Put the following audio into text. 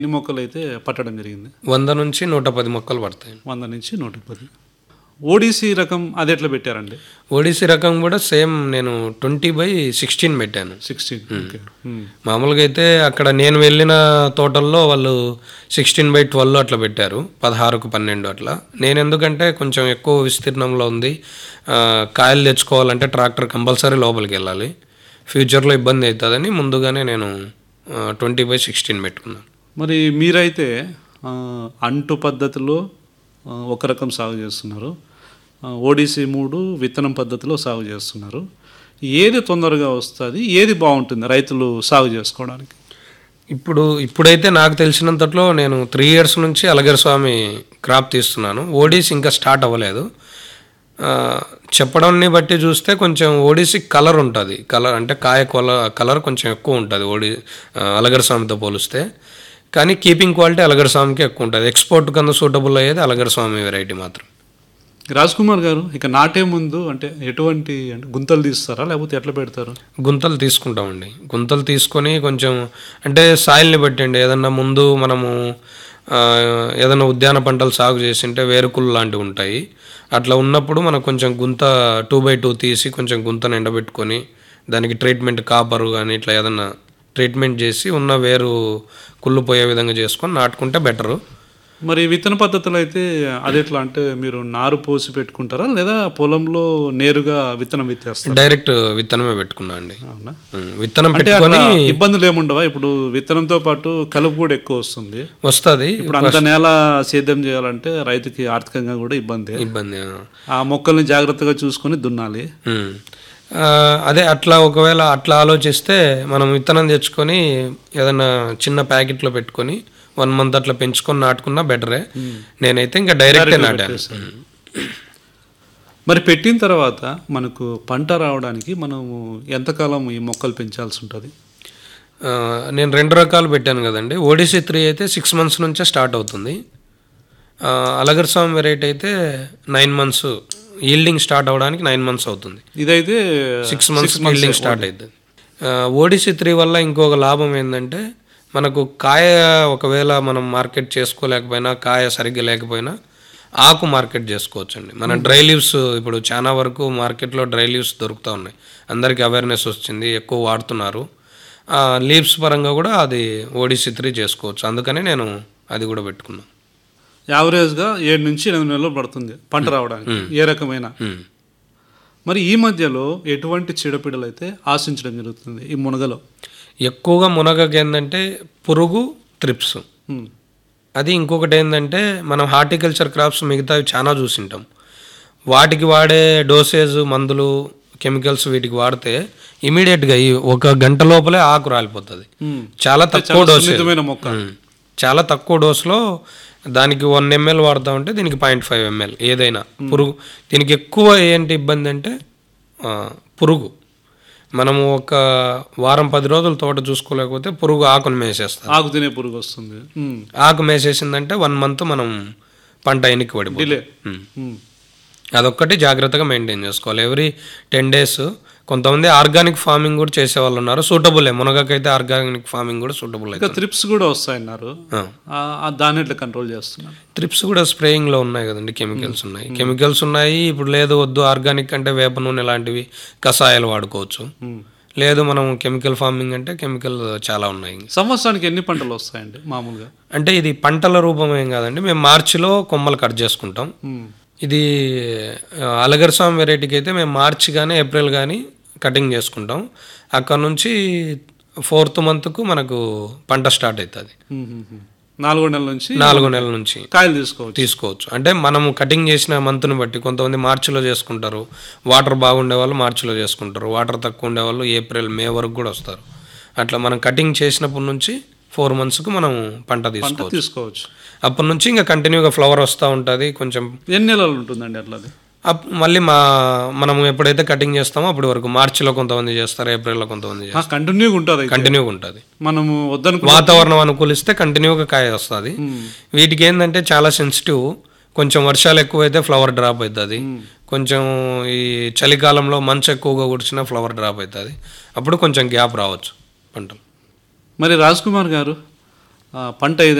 ఎన్ని మొక్కలు అయితే పట్టడం జరిగింది వంద నుంచి నూట పది మొక్కలు పడతాయి వంద నుంచి నూట పది ఓడిసి రకం అది ఎట్లా పెట్టారండి ఓడిసి రకం కూడా సేమ్ నేను ట్వంటీ బై సిక్స్టీన్ పెట్టాను సిక్స్టీన్ ఓకే ఉమ్. మామూలుగా అయితే అక్కడ నేను వెళ్ళిన తోటల్లో వాళ్ళు సిక్స్టీన్ బై ట్వెల్వ్ అట్లా పెట్టారు పదహారుకు పన్నెండు అట్లా నేను ఎందుకంటే కొంచెం ఎక్కువ విస్తీర్ణంలో ఉంది ఆ, కాయలు తెచ్చుకోవాలంటే ట్రాక్టర్ కంపల్సరీ లోపలికి వెళ్ళాలి ఫ్యూచర్లో ఇబ్బంది అవుతుందని ముందుగానే నేను ట్వంటీ బై సిక్స్టీన్ పెట్టుకున్నాను మరి మీరైతే ఆ, అంటు పద్ధతిలో ఆ, ఒక రకం సాగు చేస్తున్నారు ఓడిసి మూడు విత్తనం పద్ధతిలో సాగు చేస్తున్నారు ఏది తొందరగా వస్తుంది ఏది బాగుంటుంది రైతులు సాగు చేసుకోవడానికి ఇప్పుడు ఇప్పుడైతే నాకు తెలిసినంతట్లో నేను త్రీ ఇయర్స్ నుంచి అలగర్ స్వామి క్రాప్ తీస్తున్నాను ఓడీసీ ఇంకా స్టార్ట్ అవ్వలేదు ఆ, చెప్పడాన్ని బట్టి చూస్తే కొంచెం ఓడిసి కలర్ ఉంటుంది కలర్ అంటే కాయ కొల కలర్ కొంచెం ఎక్కువ ఉంటుంది ఓడి ఆ, అలగర్ స్వామితో పోలిస్తే కానీ కీపింగ్ క్వాలిటీ అలగర్ స్వామికి ఎక్కువ ఉంటుంది ఎక్స్పోర్ట్ కన్నా సూటబుల్ అయ్యేది అలగర్ స్వామి వెరైటీ మాత్రం రాజ్ కుమార్ గారు ఇక నాటే ముందు అంటే ఎటువంటి అంటే గుంతలు తీస్తారా లేకపోతే ఎట్లా పెడతారు గుంతలు తీసుకుంటామండి గుంతలు తీసుకొని కొంచెం అంటే సాయిల్ని బట్టి అండి ఏదన్నా ముందు మనము ఆ, ఏదైనా ఉద్యాన పంటలు సాగు చేసింటే వేరుకులు లాంటివి ఉంటాయి అట్లా ఉన్నప్పుడు మనకు కొంచెం గుంత టూ బై టూ తీసి కొంచెం గుంతను ఎండబెట్టుకొని దానికి ట్రీట్మెంట్ కాపరు కానీ ఇట్లా ఏదన్నా ట్రీట్మెంట్ చేసి ఉన్న వేరు కుళ్ళు పోయే విధంగా చేసుకొని నాటుకుంటే బెటరు మరి విత్తన పద్ధతిలో అయితే అది ఎట్లా అంటే మీరు నారు పోసి పెట్టుకుంటారా లేదా పొలంలో నేరుగా విత్తనం విత్తేస్తారా డైరెక్ట్ విత్తనమే పెట్టుకున్నా అండి అవునా ఉం, విత్తనం అంటే పెట్టుకొని అట్లా ఇబ్బందులు ఏముండవా ఇప్పుడు విత్తనంతో పాటు కలుపు కూడా ఎక్కువ వస్తుంది వస్తుంది ఇప్పుడు అంత నేల సేద్యం చేయాలంటే రైతుకి ఆర్థికంగా కూడా ఇబ్బంది ఇబ్బంది ఆ. ఆ మొక్కల్ని జాగ్రత్తగా చూసుకొని దున్నాలి ఉమ్. ఆ, అదే అట్లా ఒకవేళ అట్లా ఆలోచిస్తే మనం విత్తనం తెచ్చుకొని ఏదైనా చిన్న ప్యాకెట్లో పెట్టుకొని వన్ మంత్ అట్లా పెంచుకొని నాటుకున్నా బెటరే నేనైతే ఇంకా డైరెక్టే నాటాను ఉమ్. మరి పెట్టిన తర్వాత మనకు పంట రావడానికి మనము ఎంతకాలం ఈ మొక్కలు పెంచాల్సి ఉంటుంది ఆ, నేను రెండు రకాలు పెట్టాను కదండి ఓడిసి త్రీ అయితే సిక్స్ మంత్స్ నుంచే స్టార్ట్ అవుతుంది ఆ, అలగర్ స్వామి వెరైటీ అయితే నైన్ మంత్స్ ఈల్డింగ్ స్టార్ట్ అవ్వడానికి నైన్ మంత్స్ అవుతుంది ఇదైతే సిక్స్ మంత్స్ ఈల్డింగ్ స్టార్ట్ అవుతుంది ఓడిసి త్రీ వల్ల ఇంకొక లాభం ఏంటంటే మనకు కాయ ఒకవేళ మనం మార్కెట్ చేసుకోలేకపోయినా కాయ సరిగ్గా లేకపోయినా ఆకు మార్కెట్ చేసుకోవచ్చు అండి మన డ్రై లీవ్స్ ఇప్పుడు చాలా వరకు మార్కెట్లో డ్రై లీవ్స్ దొరుకుతూ ఉన్నాయి అందరికీ అవేర్నెస్ వచ్చింది ఎక్కువ వాడుతున్నారు లీవ్స్ పరంగా కూడా అది ఓడిసి త్రీ చేసుకోవచ్చు అందుకని నేను అది కూడా పెట్టుకున్నాను యావరేజ్గా ఏడు నుంచి ఎనిమిది నెలలు పడుతుంది పంట రావడానికి ఏ రకమైన ఉమ్. మరి ఈ మధ్యలో ఎటువంటి చీడపీడలు అయితే ఆశించడం జరుగుతుంది ఈ మునగలో ఎక్కువగా మునగకి ఏంటంటే పురుగు త్రిప్స్ ఉమ్. అది ఇంకొకటి ఏంటంటే మనం హార్టికల్చర్ క్రాప్స్ మిగతావి చాలా చూసింటాం వాటికి వాడే డోసేజ్ మందులు కెమికల్స్ వీటికి వాడితే ఇమీడియట్గా ఈ ఒక గంట లోపలే ఆకు రాలిపోతుంది ఉమ్. చాలా తక్కువ డోసేజ్ సున్నితమైన మొక్క చాలా తక్కువ డోస్లో దానికి వన్ ఎంఎల్ వాడుతూ ఉంటే దీనికి పాయింట్ ఫైవ్ ఎంఎల్ ఏదైనా పురుగు దీనికి ఎక్కువ ఏంటి ఇబ్బంది అంటే ఆ, పురుగు మనము ఒక వారం పది రోజులు తోట చూసుకోలేకపోతే పురుగు ఆకును మేసేస్తుంది ఆకు తినే పురుగు వస్తుంది ఉమ్. ఆకు మేసేసిందంటే వన్ మంత్ మనం పంట ఎన్నికి పడిపోతుంది డిలే ఉమ్. ఉమ్. అదొక్కటి జాగ్రత్తగా మెయింటైన్ చేసుకోవాలి ఎవ్రీ టెన్ డేస్ కొంతమంది ఆర్గానిక్ ఫార్మింగ్ కూడా చేసే వాళ్ళు ఉన్నారు సూటబులే మునగకైతే ఆర్గానిక్ ఫార్మింగ్ కూడా సూటబుల్ ఇంకా అయితే త్రిప్స్ కూడా వస్తాయన్నారు ఆ, ఆ దాన్ని ఎట్లా కంట్రోల్ చేస్తున్నారు ట్రిప్స్ కూడా స్ప్రేయింగ్లో ఉన్నాయి కదండి కెమికల్స్ ఉన్నాయి కెమికల్స్ ఉన్నాయి ఇప్పుడు లేదు వద్దు ఆర్గానిక్ అంటే వేప నూనె లాంటివి కషాయాలు వాడుకోవచ్చు ఉమ్. లేదు మనం కెమికల్ ఫార్మింగ్ అంటే కెమికల్ చాలా ఉన్నాయి సంవత్సరానికి ఎన్ని పంటలు వస్తాయండి మామూలుగా అంటే ఇది పంటల రూపం ఏం కాదండి మేము మార్చిలో కొమ్మలు కట్ చేసుకుంటాం ఉమ్. ఇది ఆ, అలగర్ స్వామి వెరైటీకి అయితే మేము మార్చి కానీ ఏప్రిల్ కానీ కటింగ్ చేసుకుంటాం అక్కడ నుంచి ఫోర్త్ మంత్కు మనకు పంట స్టార్ట్ అవుతుంది ఉమ్, ఉమ్, ఉమ్. నాలుగో నెలల నుంచి నాలుగో నెలల నుంచి కాయలు తీసుకోవచ్చు తీసుకోవచ్చు అంటే మనము కటింగ్ చేసిన మంత్ని బట్టి కొంతమంది మార్చిలో చేసుకుంటారు వాటర్ బాగుండే వాళ్ళు మార్చిలో చేసుకుంటారు వాటర్ తక్కువ ఉండే వాళ్ళు ఏప్రిల్ మే వరకు కూడా వస్తారు అట్లా మనం కటింగ్ చేసినప్పటి నుంచి ఫోర్ మంత్స్కి మనం పంట తీసుకోవచ్చు తీసుకోవచ్చు అప్పటి నుంచి ఇంకా కంటిన్యూగా ఫ్లవర్ వస్తూ ఉంటుంది కొంచెం ఎన్ని నెలలు ఉంటుందండి అట్లది అప్ మళ్ళీ మా మనం ఎప్పుడైతే కటింగ్ చేస్తామో అప్పటి వరకు మార్చిలో కొంతమంది చేస్తారు ఏప్రిల్లో కొంతమంది చేస్తారు కంటిన్యూగా ఉంటుంది అయితే. కంటిన్యూగా ఉంటుంది మనము వద్దనుకు వాతావరణం అనుకూలిస్తే కంటిన్యూగా కాయ వస్తుంది వీటికి ఏంటంటే చాలా సెన్సిటివ్ కొంచెం వర్షాలు ఎక్కువైతే ఫ్లవర్ డ్రాప్ అవుతుంది కొంచెం ఈ చలికాలంలో మంచు ఎక్కువగా కుడిచినా ఫ్లవర్ డ్రాప్ అవుతుంది అప్పుడు కొంచెం గ్యాప్ రావచ్చు పంటలు మరి రాజ్ కుమార్ గారు ఆ, పంట ఏదైతే